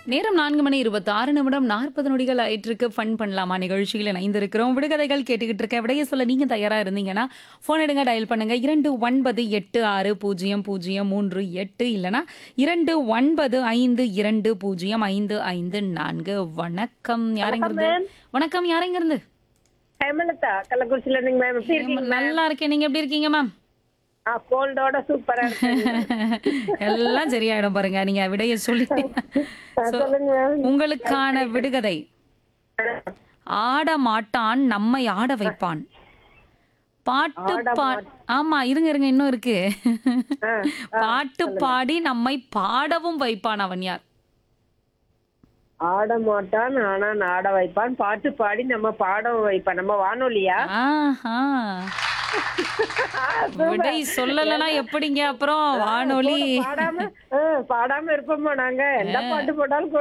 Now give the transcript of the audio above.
நேரம் நான்கு மணி இருபத்தி ஆறு நிமிடம் நாற்பது நொடிகள் ஆயிட்டிருக்கு ஃபன் பண்ணலாமா நிகழ்ச்சியில் இணைந்திருக்கிறோம் விடுகதைகள் கேட்டுக்கிட்டு இருக்க விடைய சொல்ல நீங்க தயாரா இருந்தீங்கன்னா ஃபோன் எடுங்க டயல் பண்ணுங்க இரண்டு ஒன்பது எட்டு ஆறு பூஜ்ஜியம் பூஜ்ஜியம் மூன்று எட்டு இல்லனா இரண்டு ஒன்பது ஐந்து இரண்டு பூஜ்ஜியம் ஐந்து ஐந்து நான்கு வணக்கம் யாரெங்கிறது வணக்கம் யாரெங்கிருந்து ஹேமலதா கள்ளக்குறிச்சியில இருந்துங்க மேம் எப்படி இருக்கீங்க நல்லா இருக்கேன் நீங்க எப்படி இருக்கீங்க மேம் ஆ கோல்டோட சூப்பரா இருக்கு எல்லாம் சரியாயிடும் பாருங்க நீங்க விடைய சொல்லிட்டு சொல்லுங்க மேம் உங்களுக்கான விடுகதை ஆட மாட்டான் நம்மை ஆட வைப்பான் பாட்டு பா ஆமா இருங்க இருங்க இன்னும் இருக்கு பாட்டு பாடி நம்மை பாடவும் வைப்பான் அவன் யார் ஆட மாட்டான் ஆனா நாட வைப்பான் பாட்டு பாடி நம்ம பாட வைப்பான் நம்ம வானொலியா ஆஹா விடை சொல்லலைன்னா எப்படிங்க அப்புறம் வானொலி பாடாம ஆ, பாடாம இருப்போமா நாங்க எந்த பாட்டு போட்டாலும்